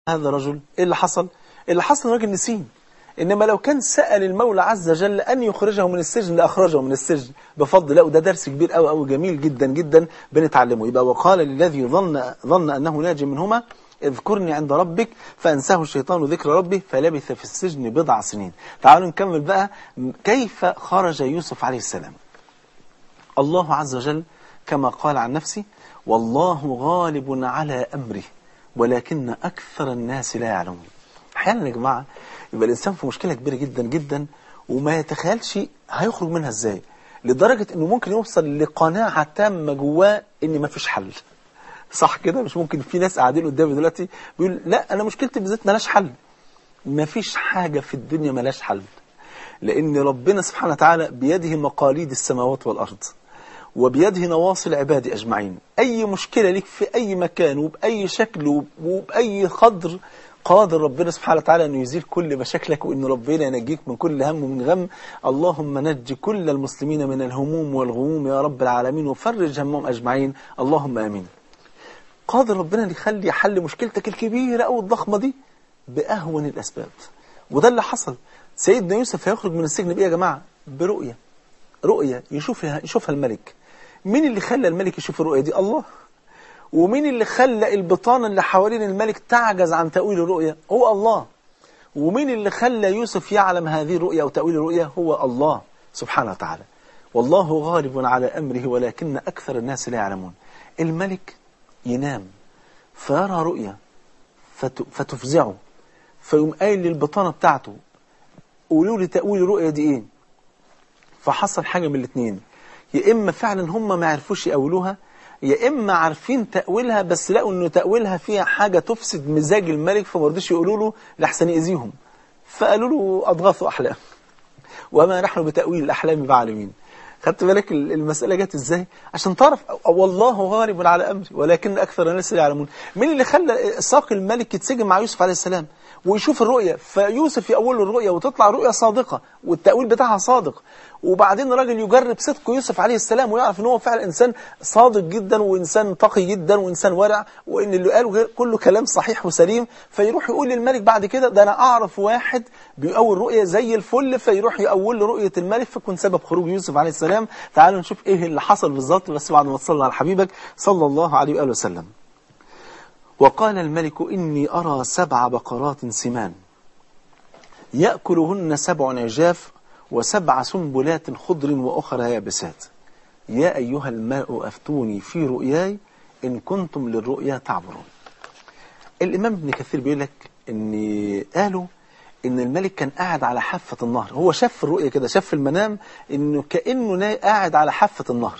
هذا الرجل ايه اللي حصل اللي حصل الراجل نسيم انما لو كان سأل المولى عز وجل ان يخرجه من السجن لاخرجه من السجن بفضل الله وده درس كبير قوي قوي جميل جدا جدا بنتعلمه يبقى وقال للذي ظن ظن انه ناج منهما اذكرني عند ربك فانساه الشيطان ذكر ربه فلبث في السجن بضع سنين تعالوا نكمل بقى كيف خرج يوسف عليه السلام الله عز وجل كما قال عن نفسه والله غالب على أمره ولكن أكثر الناس لا يعلمون أحيانا يا جماعة يبقى الإنسان في مشكلة كبيرة جدا جدا وما يتخيلش هيخرج منها إزاي لدرجة أنه ممكن يوصل لقناعة تامة جواه أن ما فيش حل صح كده مش ممكن في ناس قاعدين قدامي دلوقتي بيقول لا أنا مشكلتي بالذات ملاش حل ما فيش حاجة في الدنيا ملاش حل لأن ربنا سبحانه وتعالى بيده مقاليد السماوات والأرض وبيده نواصي العباد أجمعين أي مشكلة لك في أي مكان وبأي شكل وبأي قدر قادر ربنا سبحانه وتعالى أنه يزيل كل مشاكلك وأن ربنا ينجيك من كل هم ومن غم اللهم نج كل المسلمين من الهموم والغموم يا رب العالمين وفرج همهم أجمعين اللهم آمين قادر ربنا اللي يخلي يحل مشكلتك الكبيرة أو الضخمة دي بأهون الأسباب وده اللي حصل سيدنا يوسف هيخرج من السجن بإيه يا جماعة برؤية رؤية يشوفها, يشوفها الملك مين اللي خلى الملك يشوف الرؤية دي الله ومين اللي خلى البطانة اللي حوالين الملك تعجز عن تأويل الرؤية هو الله ومين اللي خلى يوسف يعلم هذه الرؤية أو تأويل الرؤية هو الله سبحانه وتعالى والله غالب على أمره ولكن أكثر الناس لا يعلمون الملك ينام فيرى رؤية فتفزعه فيقوم قايل للبطانة بتاعته قولوا لي تأويل الرؤية دي ايه فحصل حاجة من الاثنين يا إما فعلا هم ما عرفوش يأولوها يا إما عارفين تأويلها بس لقوا إنه تأويلها فيها حاجة تفسد مزاج الملك فما رضوش يقولوا له لحسن يأذيهم فقالوا له أضغاثوا أحلام وما نحن بتأويل الأحلام بعالمين خدت بالك المسألة جت ازاي عشان تعرف والله غالب على أمري ولكن أكثر الناس لا يعلمون مين اللي خلى ساق الملك يتسجن مع يوسف عليه السلام ويشوف الرؤية فيوسف يأول له الرؤية وتطلع الرؤية صادقة والتأويل بتاعها صادق وبعدين الراجل يجرب صدق يوسف عليه السلام ويعرف ان هو فعلا إنسان صادق جدا وإنسان تقي جدا وإنسان ورع وإن اللي قاله كله كلام صحيح وسليم فيروح يقول للملك بعد كده ده أنا أعرف واحد بيأول رؤية زي الفل فيروح يأول له رؤية الملك فيكون سبب خروج يوسف عليه السلام تعالوا نشوف إيه اللي حصل بالظبط بس بعد ما تصلى على حبيبك صلى الله عليه وآله وسلم وقال الملك إني أرى سبع بقرات سمان يأكلهن سبع عجاف وسبع سنبلات خضر وأخرى يابسات يا أيها الماء أفتوني في رؤياي إن كنتم للرؤيا تعبرون الإمام ابن كثير بيقول لك إن قالوا إن الملك كان قاعد على حافة النهر هو شاف في الرؤيا كده شاف في المنام إنه كأنه قاعد على حافة النهر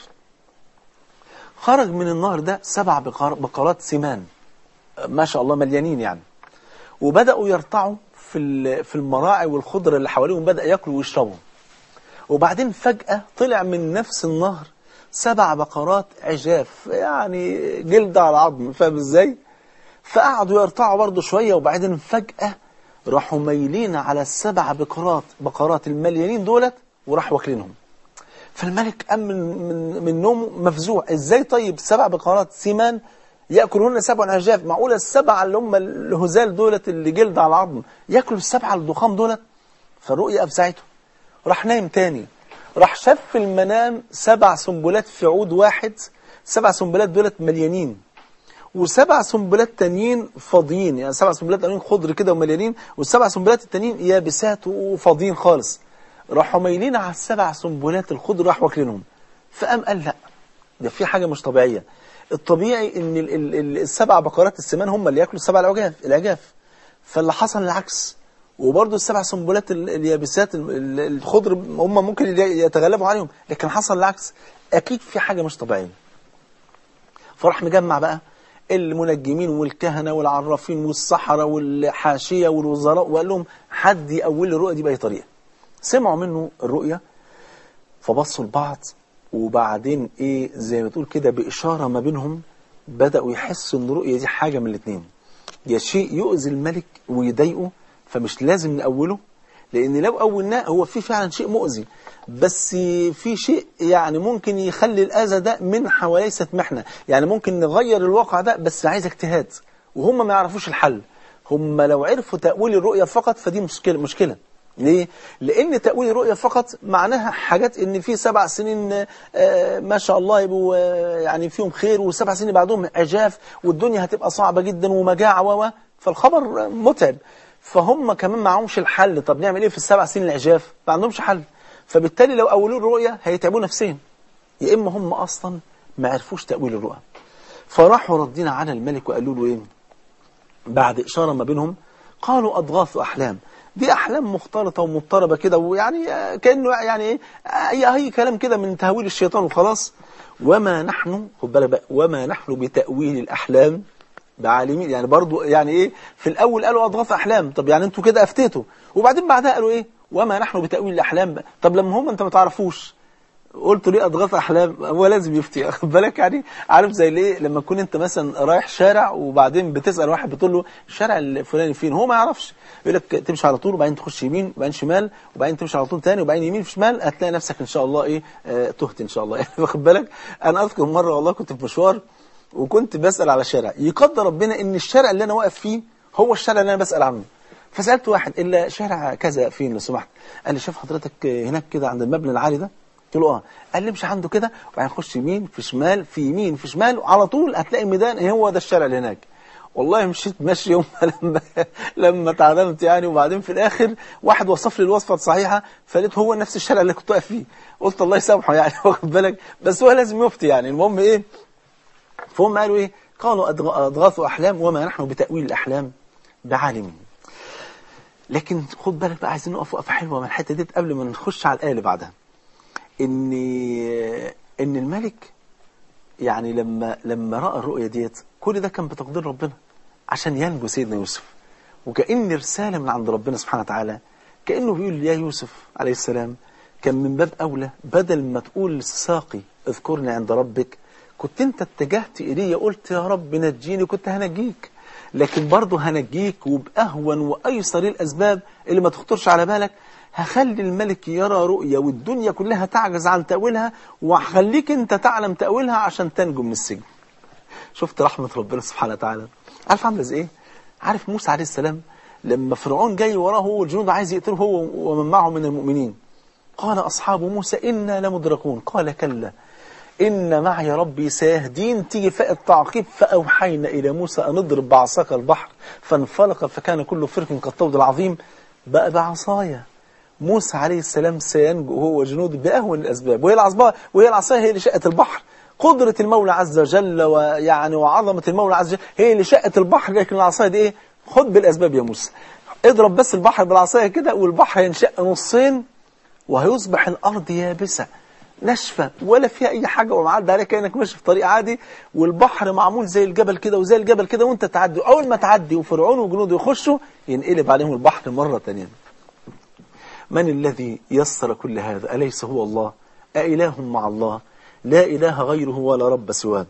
خرج من النهر ده سبع بقرات سمان ما شاء الله مليانين يعني وبدأوا يرتعوا في في المراعي والخضر اللي حواليهم بدأ ياكلوا ويشربوا وبعدين فجأة طلع من نفس النهر سبع بقرات عجاف يعني جلد على عظم فاهم ازاي فقعدوا يرتعوا برضه شوية وبعدين فجأة راحوا ميلين على السبع بقرات بقرات المليانين دولت وراح واكلينهم فالملك قام من, من, من نومه مفزوع ازاي طيب سبع بقرات سمان يأكلون سبع عجاف معقولة السبعة اللي هم الهزال دولت اللي جلد على العظم يأكلوا السبعة الضخام دولت فالرؤية أفزعته راح نايم تاني راح شاف في المنام سبع سنبلات في عود واحد سبع سنبلات دولت مليانين وسبع سنبلات تانيين فاضيين يعني سبع سنبلات تانيين خضر كده ومليانين والسبع سنبلات التانيين يابسات وفاضيين خالص راحوا مايلين على السبع سنبلات الخضر راح واكلينهم فقام قال لا ده في حاجة مش طبيعية الطبيعي ان ال ال ال السبع بقرات السمان هم اللي ياكلوا السبع العجاف العجاف فاللي حصل العكس وبرضه السبع سنبلات اليابسات الخضر هم ممكن يتغلبوا عليهم لكن حصل العكس اكيد في حاجة مش طبيعية فراح مجمع بقى المنجمين والكهنة والعرافين والسحرة والحاشية والوزراء وقال لهم حد يأول لي الرؤية دي بأي طريقة سمعوا منه الرؤية فبصوا لبعض وبعدين ايه زي ما تقول كده بإشارة ما بينهم بدأوا يحسوا ان الرؤية دي حاجة من الاثنين يا شيء يؤذي الملك ويضايقه فمش لازم نأوله لأن لو أولناه هو في فعلا شيء مؤذي بس في شيء يعني ممكن يخلي الأذى ده منحة وليست محنة يعني ممكن نغير الواقع ده بس عايز اجتهاد وهم ما يعرفوش الحل هم لو عرفوا تأويل الرؤية فقط فدي مشكلة مشكلة ليه؟ لأن تأويل الرؤية فقط معناها حاجات إن في سبع سنين آه، ما شاء الله يبقوا آه، يعني فيهم خير وسبع سنين بعدهم عجاف والدنيا هتبقى صعبة جدا ومجاعة و و فالخبر متعب فهم كمان معهمش الحل طب نعمل إيه في السبع سنين العجاف؟ ما عندهمش حل فبالتالي لو أولوا الرؤية هيتعبوا نفسيا يا إما هم أصلا ما عرفوش تأويل الرؤى فراحوا ردينا على الملك وقالوا له إيه بعد إشارة ما بينهم قالوا أضغاث أحلام دي أحلام مختلطة ومضطربة كده ويعني آه، كأنه يعني إيه أي أي كلام كده من تهويل الشيطان وخلاص وما نحن خد بالك بقى وما نحن بتأويل الأحلام بعالمين يعني برضو يعني إيه في الأول قالوا أضغاث أحلام طب يعني أنتوا كده أفتيتوا وبعدين بعدها قالوا إيه وما نحن بتأويل الأحلام بقى. طب لما هم أنت ما تعرفوش قلت ليه اضغاث احلام هو لازم يفتي واخد بالك يعني عارف زي ليه لما تكون انت مثلا رايح شارع وبعدين بتسال واحد بتقول له الشارع الفلاني فين هو ما يعرفش يقول لك تمشي على طول وبعدين تخش يمين وبعدين شمال وبعدين تمشي على طول تاني وبعدين يمين في شمال هتلاقي نفسك ان شاء الله ايه آه تهت ان شاء الله يعني واخد بالك انا اذكر مره والله كنت في مشوار وكنت بسال على شارع يقدر ربنا ان الشارع اللي انا واقف فيه هو الشارع اللي انا بسال عنه فسالت واحد الا شارع كذا فين لو سمحت قال لي شوف حضرتك هناك كده عند المبنى العالي ده قلت له اه قال لي امشي عنده كده وبعدين خش يمين في شمال في يمين في شمال وعلى طول هتلاقي ميدان هو ده الشارع اللي هناك والله مشيت ماشي يوم لما لما اتعلمت يعني وبعدين في الاخر واحد وصف لي الوصفه الصحيحه فلقيت هو نفس الشارع اللي كنت واقف فيه قلت الله يسامحه يعني واخد بالك بس هو لازم يفتي يعني المهم ايه فهم قالوا ايه قالوا أضغ- اضغاث احلام وما نحن بتاويل الاحلام بعالمين لكن خد بالك بقى عايزين نقف وقفه حلوه من الحته دي قبل ما نخش على الايه اللي بعدها ان ان الملك يعني لما لما راى الرؤيه ديت كل ده كان بتقدير ربنا عشان ينجو سيدنا يوسف وكأن رسالة من عند ربنا سبحانه وتعالى كأنه بيقول يا يوسف عليه السلام كان من باب أولى بدل ما تقول ساقي اذكرني عند ربك كنت انت اتجهت إلي قلت يا رب نجيني كنت هنجيك لكن برضه هنجيك وبأهون وأيسر الأسباب اللي ما تخطرش على بالك هخلي الملك يرى رؤية والدنيا كلها تعجز عن تأويلها وهخليك انت تعلم تأويلها عشان تنجو من السجن شفت رحمة ربنا سبحانه وتعالى عارف عامله زي ايه عارف موسى عليه السلام لما فرعون جاي وراه هو والجنود عايز يقتله هو ومن معه من المؤمنين قال أصحاب موسى إنا لمدركون قال كلا إن معي ربي سيهدين تيجي فاء التعقيب فأوحينا إلى موسى أن اضرب بعصاك البحر فانفلق فكان كل فرق كالطود العظيم بقى بعصايا موسى عليه السلام سينجو هو وجنوده بأهون الأسباب وهي العصاية وهي العصاية هي اللي شقت البحر قدرة المولى عز وجل ويعني وعظمة المولى عز وجل هي اللي شقت البحر لكن العصاية دي ايه خد بالأسباب يا موسى اضرب بس البحر بالعصاية كده والبحر ينشق نصين وهيصبح الأرض يابسة ناشفة ولا فيها أي حاجة ومعدي عليها كأنك ماشي في طريق عادي والبحر معمول زي الجبل كده وزي الجبل كده وانت تعدي أول ما تعدي وفرعون وجنوده يخشوا ينقلب عليهم البحر مرة تانية من الذي يسر كل هذا أليس هو الله أإله مع الله لا إله غيره ولا رب سواه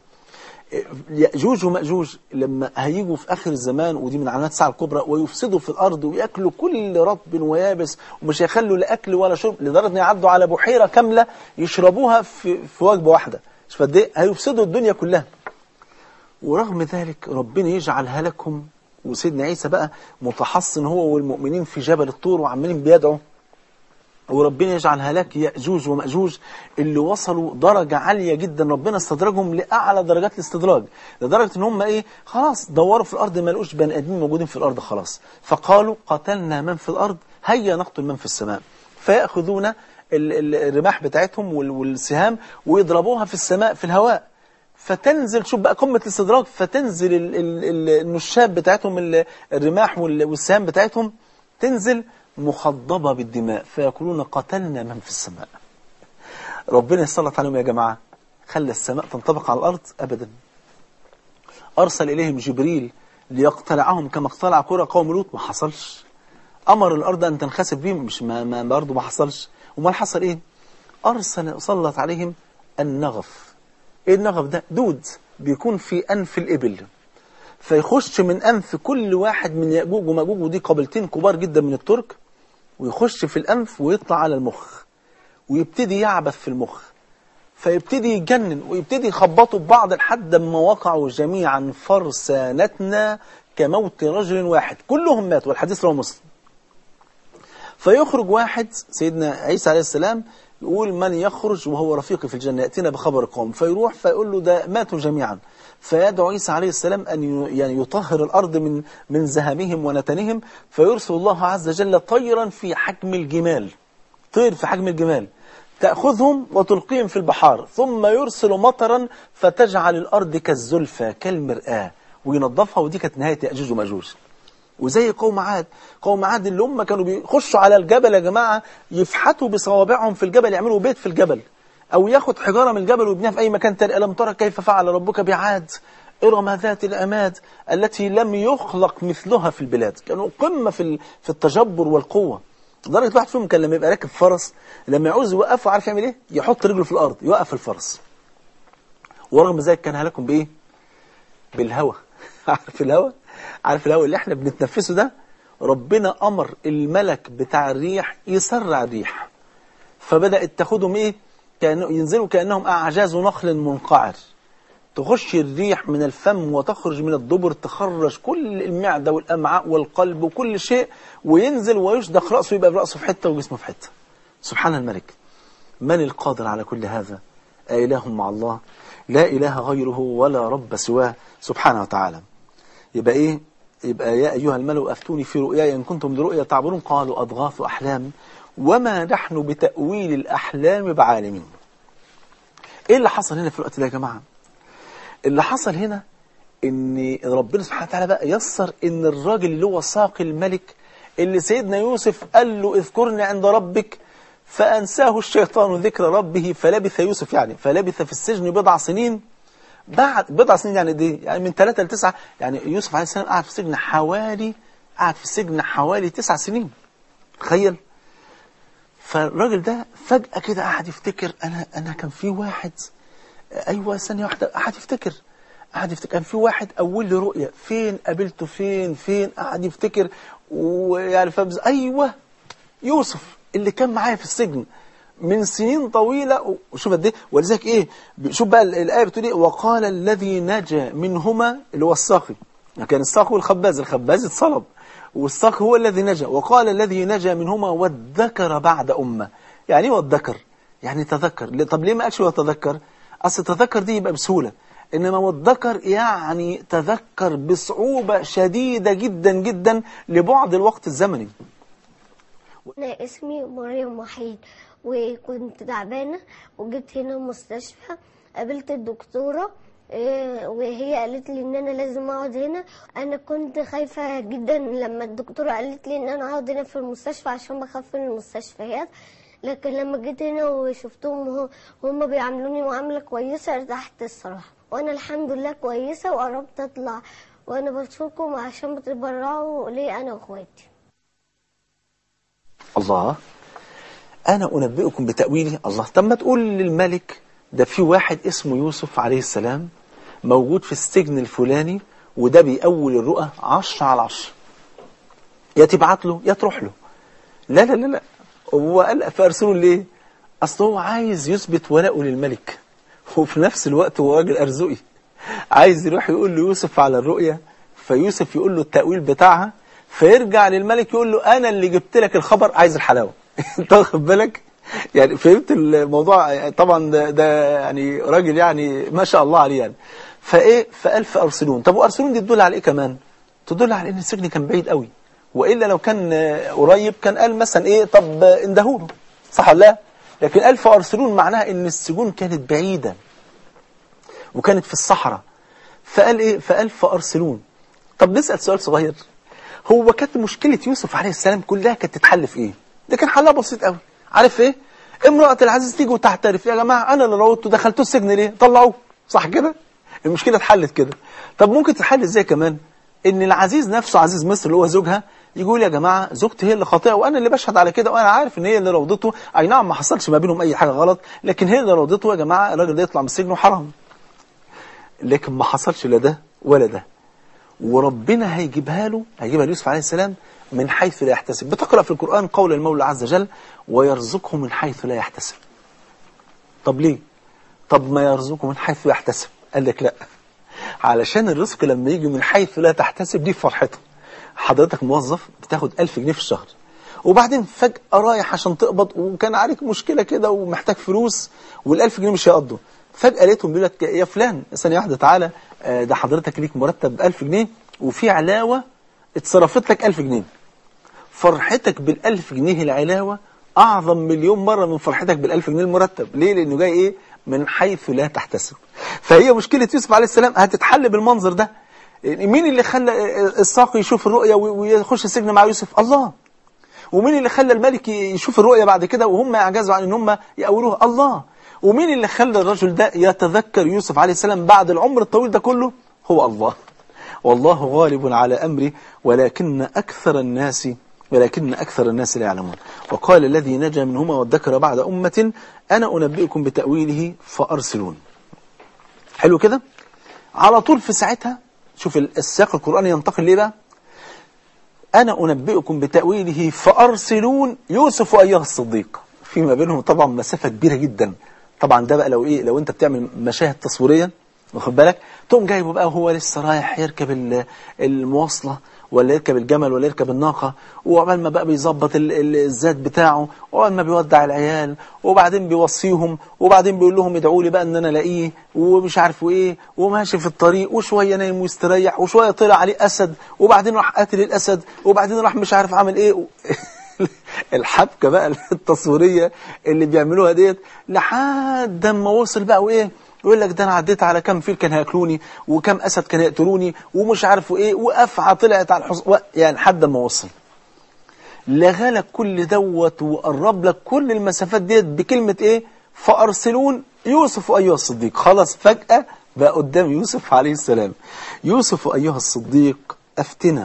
يأجوج ومأجوج لما هيجوا في آخر الزمان ودي من علامات الساعة الكبرى ويفسدوا في الأرض ويأكلوا كل رطب ويابس ومش هيخلوا لا أكل ولا شرب لدرجة أن يعدوا على بحيرة كاملة يشربوها في, في وجبة واحدة مش فد إيه؟ هيفسدوا الدنيا كلها ورغم ذلك ربنا يجعل هلكهم وسيدنا عيسى بقى متحصن هو والمؤمنين في جبل الطور وعمالين بيدعوا وربنا يجعل هلاك يأجوج ومأجوج اللي وصلوا درجة عالية جدا ربنا استدرجهم لأعلى درجات الاستدراج لدرجة ان هم ايه خلاص دوروا في الأرض ما لقوش بني آدمين موجودين في الأرض خلاص فقالوا قتلنا من في الأرض هيا نقتل من في السماء فيأخذون ال- ال- الرماح بتاعتهم وال- والسهام ويضربوها في السماء في الهواء فتنزل شوف بقى قمة الاستدراج فتنزل ال- ال- ال- النشاب بتاعتهم ال- الرماح وال- والسهام بتاعتهم تنزل مخضبة بالدماء فيقولون قتلنا من في السماء ربنا يسلط عليهم يا جماعة خلى السماء تنطبق على الأرض أبدا أرسل إليهم جبريل ليقتلعهم كما اقتلع كرة قوم لوط ما حصلش أمر الأرض أن تنخسف بهم مش ما, ما برضه ما حصلش وما حصل إيه أرسل سلط عليهم النغف إيه النغف ده دود بيكون في أنف الإبل فيخش من أنف كل واحد من يأجوج ومأجوج ودي قبيلتين كبار جدا من الترك ويخش في الأنف ويطلع على المخ ويبتدي يعبث في المخ فيبتدي يجنن ويبتدي يخبطوا ببعض لحد ما وقعوا جميعا فرسانتنا كموت رجل واحد كلهم ماتوا والحديث رواه مسلم فيخرج واحد سيدنا عيسى عليه السلام يقول من يخرج وهو رفيقي في الجنة يأتينا بخبر القوم فيروح فيقول له ده ماتوا جميعا فيدعو عيسى عليه السلام أن ي- يعني يطهر الأرض من من زهمهم ونتنهم فيرسل الله عز وجل طيرا في حجم الجمال طير في حجم الجمال تأخذهم وتلقيهم في البحار ثم يرسل مطرا فتجعل الأرض كالزلفى كالمرآة وينظفها ودي كانت نهاية يأجوج ومأجوج وزي قوم عاد قوم عاد اللي هم كانوا بيخشوا على الجبل يا جماعة يفحتوا بصوابعهم في الجبل يعملوا بيت في الجبل أو ياخد حجارة من الجبل ويبنيها في أي مكان تاني ألم ترى كيف فعل ربك بعاد إرم ذات الأماد التي لم يخلق مثلها في البلاد كانوا قمة في ال- في التجبر والقوة لدرجة واحد فيهم كان لما يبقى راكب فرس لما يعوز يوقفه عارف يعمل ايه؟ يحط رجله في الأرض يوقف الفرس ورغم ذلك كان هلاكم بإيه؟ بالهوى عارف الهوى عارف الهوى اللي احنا بنتنفسه ده ربنا أمر الملك بتاع الريح يسرع الريح فبدأت تاخدهم ايه كأنه ينزلوا كأنهم أعجاز نخل منقعر تخش الريح من الفم وتخرج من الدبر تخرج كل المعدة والأمعاء والقلب وكل شيء وينزل ويشدخ رأسه يبقى برأسه في حتة وجسمه في حتة سبحان الملك من القادر على كل هذا أإله مع الله لا إله غيره ولا رب سواه سبحانه وتعالى يبقى إيه يبقى يا أيها الملأ أفتوني في رؤياي إن كنتم لرؤيا تعبرون قالوا أضغاث أحلام وما نحن بتأويل الأحلام بعالمين إيه اللي حصل هنا في الوقت ده يا جماعة اللي حصل هنا ان ربنا سبحانه وتعالى بقى يسر ان الراجل اللي هو ساقي الملك اللي سيدنا يوسف قال له اذكرني عند ربك فأنساه الشيطان ذكر ربه فلبث يوسف يعني فلبث في السجن بضع سنين بعد بضع سنين يعني دي يعني من ثلاثة لتسعة يعني يوسف عليه السلام قعد في السجن حوالي قعد في السجن حوالي تسع سنين تخيل فالراجل ده فجأة كده قعد يفتكر أنا أنا كان في واحد أيوة ثانية واحدة قعد يفتكر قعد يفتكر كان في واحد أول لي رؤية فين قابلته فين فين قعد يفتكر ويعني فاهم إزاي؟ أيوة يوسف اللي كان معايا في السجن من سنين طويلة وشوف قد ايه ولذلك ايه شوف بقى الآية بتقول ايه وقال الذي نجا منهما اللي هو الساقي كان الساقي والخباز الخباز اتصلب والساقي هو الذي نجا وقال الذي نجا منهما وادكر بعد أمة يعني ايه وادكر يعني تذكر طب ليه ما قالش وتذكر أصل تذكر دي يبقى بسهولة إنما وادكر يعني تذكر بصعوبة شديدة جدا جدا لبعد الوقت الزمني أنا اسمي مريم وحيد وكنت تعبانة وجيت هنا المستشفى قابلت الدكتورة إيه، وهي قالت لي ان انا لازم اقعد هنا انا كنت خايفة جدا لما الدكتورة قالت لي ان انا اقعد هنا في المستشفى عشان بخاف من المستشفيات لكن لما جيت هنا وشفتهم وه- وهم بيعاملوني معاملة كويسة ارتحت الصراحة وانا الحمد لله كويسة وقربت اطلع وانا بشكركم عشان بتبرعوا لي انا واخواتي الله أنا أنبئكم بتأويله الله طب ما تقول للملك ده في واحد اسمه يوسف عليه السلام موجود في السجن الفلاني وده بيأول الرؤى عشرة على عشرة يا تبعت له يا تروح له لا لا لا لا هو قال فأرسله ليه أصل هو عايز يثبت ولاءه للملك وفي نفس الوقت هو راجل أرزقي عايز يروح يقول له يوسف على الرؤية فيوسف يقول له التأويل بتاعها فيرجع للملك يقول له أنا اللي جبت لك الخبر عايز الحلاوة انت واخد بالك يعني فهمت الموضوع طبعا ده, ده يعني راجل يعني ما شاء الله عليه يعني فايه فقال فارسلون طب وارسلون دي تدل على ايه كمان تدل على ان السجن كان بعيد قوي والا لو كان آه، قريب كان قال مثلا ايه طب آه، اندهوله صح ولا لا لكن قال فارسلون معناها ان السجون كانت بعيده وكانت في الصحراء فقال ايه فقال فارسلون طب نسال سؤال صغير هو كانت مشكله يوسف عليه السلام كلها كانت تتحل في ايه ده كان حلها بسيط قوي عارف ايه امرأة العزيز تيجي وتعترف يا جماعة أنا اللي روضته دخلته السجن ليه طلعوه صح كده المشكلة اتحلت كده طب ممكن تتحل ازاي كمان ان العزيز نفسه عزيز مصر اللي هو زوجها يقول يا جماعة زوجتي هي اللي خاطئة وأنا اللي بشهد على كده وأنا عارف إن هي اللي روضته أي نعم ما حصلش ما بينهم أي حاجة غلط لكن هي اللي روضته يا جماعة الراجل ده يطلع من السجن وحرام لكن ما حصلش لا ده ولا ده وربنا هيجيبها له هيجيبها ليوسف عليه السلام من حيث لا يحتسب بتقرأ في القرآن قول المولى عز وجل ويرزقه من حيث لا يحتسب طب ليه طب ما يرزقه من حيث يحتسب قال لك لا علشان الرزق لما يجي من حيث لا تحتسب دي فرحته حضرتك موظف بتاخد 1000 جنيه في الشهر وبعدين فجأة رايح عشان تقبض وكان عليك مشكلة كده ومحتاج فلوس وال1000 جنيه مش هيقضوا فجأة لقيتهم بيقول لك يا فلان ثانية واحدة تعالى آه، ده حضرتك ليك مرتب 1000 جنيه وفي علاوة اتصرفت لك 1000 جنيه فرحتك بالألف جنيه العلاوة أعظم مليون مرة من فرحتك بالألف جنيه المرتب ليه؟ لأنه جاي إيه؟ من حيث لا تحتسب فهي مشكلة يوسف عليه السلام هتتحل بالمنظر ده مين اللي خلى الساقي يشوف الرؤيا ويخش السجن مع يوسف الله ومين اللي خلى الملك يشوف الرؤيا بعد كده وهم يعجزوا عن ان هم يقولوها الله ومين اللي خلى الرجل ده يتذكر يوسف عليه السلام بعد العمر الطويل ده كله هو الله والله غالب على أمره ولكن أكثر الناس ولكن أكثر الناس لا يعلمون وقال الذي نجا منهما وادكر بعد أمة أنا أنبئكم بتأويله فأرسلون حلو كده على طول في ساعتها شوف السياق القرآني ينتقل ليه بقى أنا أنبئكم بتأويله فأرسلون يوسف أيها الصديق فيما بينهم طبعا مسافة كبيرة جدا طبعا ده بقى لو إيه لو أنت بتعمل مشاهد تصويرية واخد بالك تقوم جايبه بقى وهو لسه رايح يركب ال- المواصلة ولا يركب الجمل ولا يركب الناقة وعقبال ما بقى بيظبط ال- ال- الزاد بتاعه وعقبال ما بيودع العيال وبعدين بيوصيهم وبعدين بيقول لهم ادعوا لي بقى ان انا الاقيه ومش عارف ايه وماشي في الطريق وشويه نايم ويستريح وشويه طلع عليه اسد وبعدين راح قاتل الاسد وبعدين راح مش عارف عامل ايه الحبكه بقى التصويريه اللي بيعملوها ديت لحد ما وصل بقى وايه يقول لك ده انا عديت على كام فيل كان هياكلوني وكام اسد كان هيقتلوني ومش عارف ايه وافعى طلعت على الحص و- يعني لحد ما وصل لغى كل دوت وقرب لك كل المسافات ديت بكلمه ايه فارسلون يوسف ايها الصديق خلاص فجاه بقى قدام يوسف عليه السلام يوسف ايها الصديق افتنا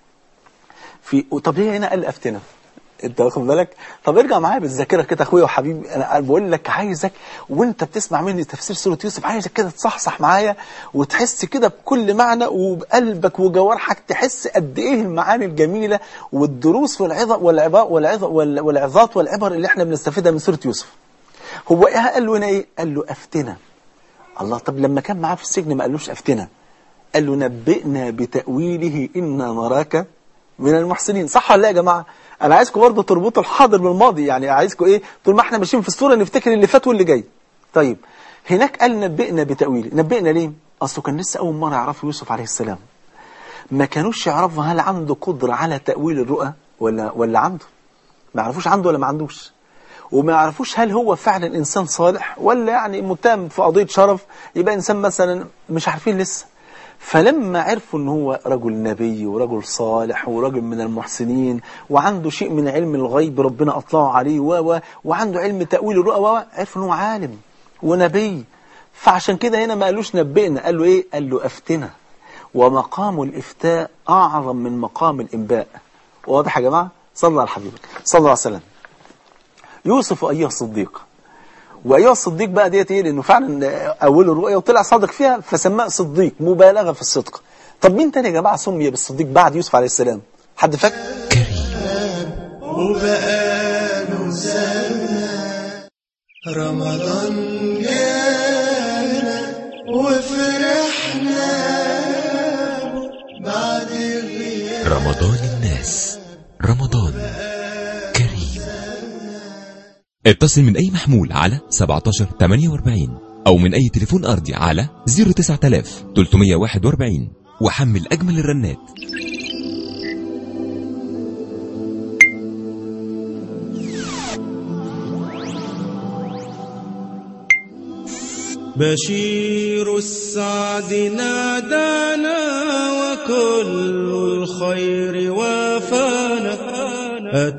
في طب ليه هنا قال افتنا انت واخد بالك طب ارجع معايا بالذاكره كده اخويا وحبيبي انا بقول لك عايزك وانت بتسمع مني تفسير سوره يوسف عايزك كده تصحصح معايا وتحس كده بكل معنى وبقلبك وجوارحك تحس قد ايه المعاني الجميله والدروس والعظة والعظة والعظة والعظات والعبر اللي احنا بنستفيدها من سوره يوسف هو ايه قال له هنا ايه قال له افتنا الله طب لما كان معاه في السجن ما قالوش افتنا قال له نبئنا بتأويله إنا نراك من المحسنين صح ولا لا يا جماعة أنا عايزكم برضه تربطوا الحاضر بالماضي يعني عايزكم إيه طول ما إحنا ماشيين في الصورة نفتكر اللي فات واللي جاي طيب هناك قال نبئنا بتأويله نبئنا ليه أصله كان لسه أول مرة يعرفوا يوسف عليه السلام ما كانوش يعرفوا هل عنده قدرة على تأويل الرؤى ولا ولا عنده ما يعرفوش عنده ولا ما عندوش وما يعرفوش هل هو فعلا إنسان صالح ولا يعني متهم في قضية شرف يبقى إنسان مثلا مش عارفين لسه فلما عرفوا ان هو رجل نبي ورجل صالح ورجل من المحسنين وعنده شيء من علم الغيب ربنا اطلعه عليه و و وعنده علم تأويل الرؤى و عرفوا ان هو عالم ونبي فعشان كده هنا ما قالوش نبئنا قال له ايه قال له افتنا ومقام الافتاء اعظم من مقام الانباء واضح يا جماعه صلى على الحبيب صلى الله عليه وسلم يوسف ايها الصديق وايها الصديق بقى ديت ايه لانه فعلا اول الرؤيه وطلع صادق فيها فسماه صديق مبالغه في الصدق طب مين تاني يا جماعه سمي بالصديق بعد يوسف عليه السلام حد فاكر وبقاله سنة رمضان جانا وفرحنا بعد غياب رمضان الناس رمضان كريم اتصل من أي محمول على 17 48 أو من أي تليفون أرضي على 09000 341 وحمل أجمل الرنات بشير السعد نادانا وكل الخير وافانا